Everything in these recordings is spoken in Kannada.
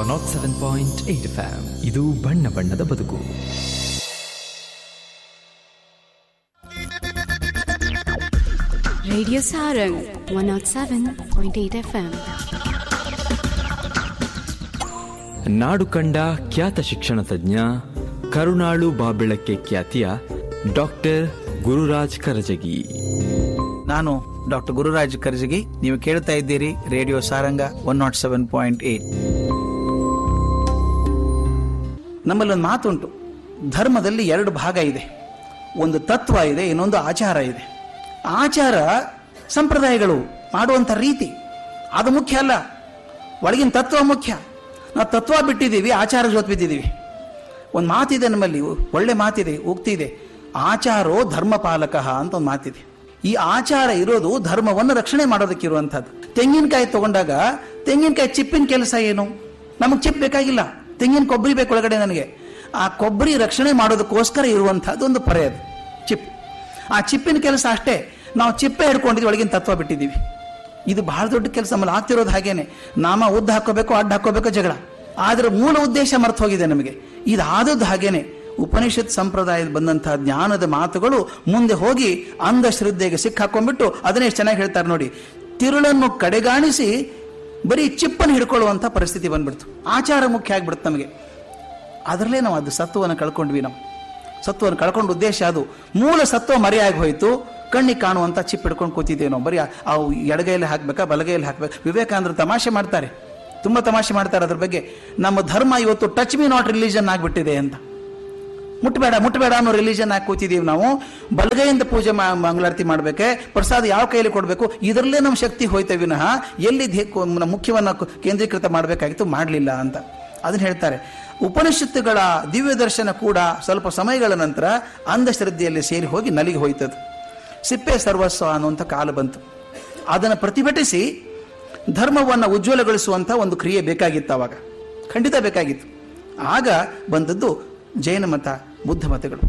Not seven point eight FM ಇದು ಬಣ್ಣ ಬಣ್ಣದ ಬದುಕು Radio Sarang 107.8 FM. ನಾಡು ಕಂಡ ಖ್ಯಾತ ಶಿಕ್ಷಣ ತಜ್ಞ ಕರುಣಾಳು ಬಾಬೆಳಕ್ಕೆ ಖ್ಯಾತಿಯ ಡಾಕ್ಟರ್ ಗುರುರಾಜ್ ಕರಜಗಿ ನಾನು ಡಾಕ್ಟರ್ ಗುರುರಾಜ್ ಕರ್ಜಗಿ ನೀವು ಕೇಳ್ತಾ ಇದ್ದೀರಿ radio Saranga one naught seven point eight ನಮ್ಮಲ್ಲಿ ಒಂದು ಮಾತುಂಟು ಧರ್ಮದಲ್ಲಿ ಎರಡು ಭಾಗ ಇದೆ ಒಂದು ತತ್ವ ಇದೆ ಇನ್ನೊಂದು ಆಚಾರ ಇದೆ ಆಚಾರ ಸಂಪ್ರದಾಯಗಳು ಮಾಡುವಂಥ ರೀತಿ ಅದು ಮುಖ್ಯ ಅಲ್ಲ ಒಳಗಿನ ತತ್ವ ಮುಖ್ಯ ನಾವು ತತ್ವ ಬಿಟ್ಟಿದ್ದೀವಿ ಆಚಾರ ಜೊತೆ ಬಿದ್ದಿದ್ದೀವಿ ಒಂದು ಮಾತಿದೆ ನಮ್ಮಲ್ಲಿ ಒಳ್ಳೆ ಮಾತಿದೆ ಉಕ್ತಿ ಇದೆ ಆಚಾರೋ ಧರ್ಮಪಾಲಕ ಅಂತ ಒಂದು ಮಾತಿದೆ ಈ ಆಚಾರ ಇರೋದು ಧರ್ಮವನ್ನು ರಕ್ಷಣೆ ಮಾಡೋದಕ್ಕೆ ಇರುವಂಥದ್ದು ತೆಂಗಿನಕಾಯಿ ತಗೊಂಡಾಗ ತೆಂಗಿನಕಾಯಿ ಚಿಪ್ಪಿನ ಕೆಲಸ ಏನು ನಮಗೆ ಚಿಪ್ ಬೇಕಾಗಿಲ್ಲ ತೆಂಗಿನ ಕೊಬ್ಬರಿ ಬೇಕು ಒಳಗಡೆ ನನಗೆ ಆ ಕೊಬ್ಬರಿ ರಕ್ಷಣೆ ಮಾಡೋದಕ್ಕೋಸ್ಕರ ಇರುವಂಥದ್ದು ಒಂದು ಪೊರೆ ಅದು ಚಿಪ್ ಆ ಚಿಪ್ಪಿನ ಕೆಲಸ ಅಷ್ಟೇ ನಾವು ಚಿಪ್ಪೆ ಹಿಡ್ಕೊಂಡಿದ್ವಿ ಒಳಗಿನ ತತ್ವ ಬಿಟ್ಟಿದ್ದೀವಿ ಇದು ಬಹಳ ದೊಡ್ಡ ಕೆಲಸ ನಮ್ಮಲ್ಲಿ ಆಗ್ತಿರೋದು ಹಾಗೇನೆ ನಾಮ ಉದ್ದ ಹಾಕೋಬೇಕು ಅಡ್ಡ ಹಾಕೋಬೇಕು ಜಗಳ ಆದ್ರೆ ಮೂಲ ಉದ್ದೇಶ ಮರ್ತು ಹೋಗಿದೆ ನಮಗೆ ಇದು ಆದದ್ದು ಹಾಗೇನೆ ಉಪನಿಷತ್ ಸಂಪ್ರದಾಯದ ಬಂದಂತಹ ಜ್ಞಾನದ ಮಾತುಗಳು ಮುಂದೆ ಹೋಗಿ ಅಂಧಶ್ರದ್ಧೆಗೆ ಸಿಕ್ಕಾಕೊಂಡ್ಬಿಟ್ಟು ಅದನ್ನೇ ಎಷ್ಟು ಚೆನ್ನಾಗಿ ಹೇಳ್ತಾರೆ ನೋಡಿ ತಿರುಳನ್ನು ಕಡೆಗಾಣಿಸಿ ಬರೀ ಚಿಪ್ಪನ್ನು ಹಿಡ್ಕೊಳ್ಳುವಂಥ ಪರಿಸ್ಥಿತಿ ಬಂದ್ಬಿಡ್ತು ಆಚಾರ ಮುಖ್ಯ ಆಗ್ಬಿಡ್ತು ನಮಗೆ ಅದರಲ್ಲೇ ನಾವು ಅದು ಸತ್ವವನ್ನು ಕಳ್ಕೊಂಡ್ವಿ ನಾವು ಸತ್ವವನ್ನು ಕಳ್ಕೊಂಡ ಉದ್ದೇಶ ಅದು ಮೂಲ ಸತ್ವ ಮರೆಯಾಗಿ ಹೋಯಿತು ಕಣ್ಣಿಗೆ ಕಾಣುವಂಥ ಚಿಪ್ ಹಿಡ್ಕೊಂಡು ಕೂತಿದ್ದೇವೆ ನಾವು ಬರೀ ಆ ಎಡಗೈಯಲ್ಲಿ ಹಾಕ್ಬೇಕಾ ಬಲಗೈಯಲ್ಲಿ ಹಾಕ್ಬೇಕು ವಿವೇಕಾನಂದರು ತಮಾಷೆ ಮಾಡ್ತಾರೆ ತುಂಬ ತಮಾಷೆ ಮಾಡ್ತಾರೆ ಅದ್ರ ಬಗ್ಗೆ ನಮ್ಮ ಧರ್ಮ ಇವತ್ತು ಟಚ್ ಮಿ ನಾಟ್ ರಿಲಿಜನ್ ಆಗಿಬಿಟ್ಟಿದೆ ಅಂತ ಮುಟ್ಬೇಡ ಮುಟ್ಬೇಡ ಅನ್ನೋ ರಿಲಿಜನ್ ಆಗಿ ಕೂತಿದ್ದೀವಿ ನಾವು ಬಲಗೈಯಿಂದ ಪೂಜೆ ಮಾ- ಮಂಗಳಾರತಿ ಮಾಡಬೇಕೆ ಪ್ರಸಾದ ಯಾವ ಕೈಯಲ್ಲಿ ಕೊಡಬೇಕು ಇದರಲ್ಲೇ ನಮ್ಮ ಶಕ್ತಿ ಹೋಯ್ತೇವೆ ವಿನಃ ಎಲ್ಲಿ ಧೇ- ಕೊ- ನಮ್ಮ ಮುಖ್ಯವನ್ನು ಕು- ಕೇಂದ್ರೀಕೃತ ಮಾಡಬೇಕಾಗಿತ್ತು ಮಾಡಲಿಲ್ಲ ಅಂತ ಅದನ್ನ ಹೇಳ್ತಾರೆ ಉಪನಿಷತ್ತುಗಳ ದಿವ್ಯ ದರ್ಶನ ಕೂಡ ಸ್ವಲ್ಪ ಸಮಯಗಳ ನಂತರ ಅಂಧಶ್ರದ್ಧೆಯಲ್ಲಿ ಸೇರಿ ಹೋಗಿ ನಲಿಗೆ ಹೋಯ್ತದು ಸಿಪ್ಪೆ ಸರ್ವಸ್ವ ಅನ್ನುವಂಥ ಕಾಲ ಬಂತು ಅದನ್ನು ಪ್ರತಿಭಟಿಸಿ ಧರ್ಮವನ್ನು ಉಜ್ವಲಗೊಳಿಸುವಂಥ ಒಂದು ಕ್ರಿಯೆ ಬೇಕಾಗಿತ್ತು ಅವಾಗ ಖಂಡಿತ ಬೇಕಾಗಿತ್ತು ಆಗ ಬಂದದ್ದು ಜೈನ ಮತ ಬುದ್ಧ ಮತಗಳು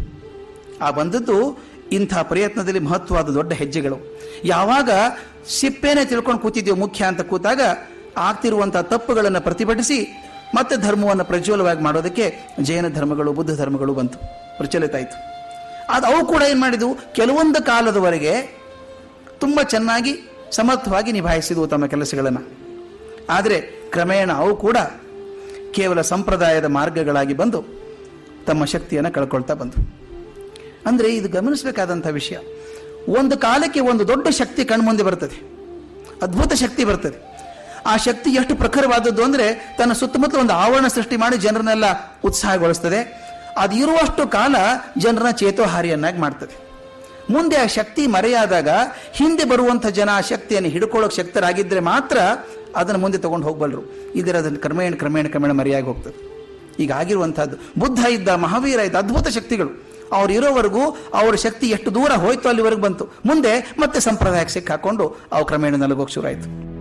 ಆ ಬಂದದ್ದು ಇಂಥ ಪ್ರಯತ್ನದಲ್ಲಿ ಮಹತ್ವವಾದ ದೊಡ್ಡ ಹೆಜ್ಜೆಗಳು ಯಾವಾಗ ಸಿಪ್ಪೆನೆ ತಿಳ್ಕೊಂಡು ಕೂತಿದ್ದೀವಿ ಮುಖ್ಯ ಅಂತ ಕೂತಾಗ ಆಗ್ತಿರುವಂಥ ತಪ್ಪುಗಳನ್ನು ಪ್ರತಿಭಟಿಸಿ ಮತ್ತೆ ಧರ್ಮವನ್ನು ಪ್ರಜ್ವಲವಾಗಿ ಮಾಡೋದಕ್ಕೆ ಜೈನ ಧರ್ಮಗಳು ಬುದ್ಧ ಧರ್ಮಗಳು ಬಂತು ಪ್ರಚಲಿತ ಆಯಿತು ಅದು ಅವು ಕೂಡ ಏನು ಮಾಡಿದ್ವು ಕೆಲವೊಂದು ಕಾಲದವರೆಗೆ ತುಂಬ ಚೆನ್ನಾಗಿ ಸಮರ್ಥವಾಗಿ ನಿಭಾಯಿಸಿದವು ತಮ್ಮ ಕೆಲಸಗಳನ್ನು ಆದರೆ ಕ್ರಮೇಣ ಅವು ಕೂಡ ಕೇವಲ ಸಂಪ್ರದಾಯದ ಮಾರ್ಗಗಳಾಗಿ ಬಂದು ತಮ್ಮ ಶಕ್ತಿಯನ್ನು ಕಳ್ಕೊಳ್ತಾ ಬಂತು ಅಂದರೆ ಇದು ಗಮನಿಸಬೇಕಾದಂಥ ವಿಷಯ ಒಂದು ಕಾಲಕ್ಕೆ ಒಂದು ದೊಡ್ಡ ಶಕ್ತಿ ಕಣ್ಮುಂದೆ ಬರ್ತದೆ ಅದ್ಭುತ ಶಕ್ತಿ ಬರ್ತದೆ ಆ ಶಕ್ತಿ ಎಷ್ಟು ಪ್ರಖರವಾದದ್ದು ಅಂದರೆ ತನ್ನ ಸುತ್ತಮುತ್ತ ಒಂದು ಆವರಣ ಸೃಷ್ಟಿ ಮಾಡಿ ಜನರನ್ನೆಲ್ಲ ಉತ್ಸಾಹಗೊಳಿಸ್ತದೆ ಅದು ಇರುವಷ್ಟು ಕಾಲ ಜನರನ್ನ ಚೇತೋಹಾರಿಯನ್ನಾಗಿ ಮಾಡ್ತದೆ ಮುಂದೆ ಆ ಶಕ್ತಿ ಮರೆಯಾದಾಗ ಹಿಂದೆ ಬರುವಂಥ ಜನ ಆ ಶಕ್ತಿಯನ್ನು ಹಿಡ್ಕೊಳ್ಳೋಕೆ ಶಕ್ತರಾಗಿದ್ದರೆ ಮಾತ್ರ ಅದನ್ನು ಮುಂದೆ ತಗೊಂಡು ಹೋಗಬಲ್ಲರು ಇದರ ಅದನ್ನು ಕ್ರಮೇಣ ಕ್ರಮೇಣ ಕ್ರಮೇಣ ಮರೆಯಾಗಿ ಹೋಗ್ತದೆ ಈಗ ಆಗಿರುವಂಥದ್ದು ಬುದ್ಧ ಇದ್ದ ಮಹಾವೀರ ಇದ್ದ ಅದ್ಭುತ ಶಕ್ತಿಗಳು ಅವ್ರು ಇರೋವರೆಗೂ ಅವರ ಶಕ್ತಿ ಎಷ್ಟು ದೂರ ಹೋಯ್ತು ಅಲ್ಲಿವರೆಗೂ ಬಂತು ಮುಂದೆ ಮತ್ತೆ ಸಂಪ್ರದಾಯಕ್ಕೆ ಸಿಕ್ಕಾಕೊಂಡು ಅವು ಕ್ರಮೇಣ ನಲಗೋಗಿ ಶುರು ಆಯಿತು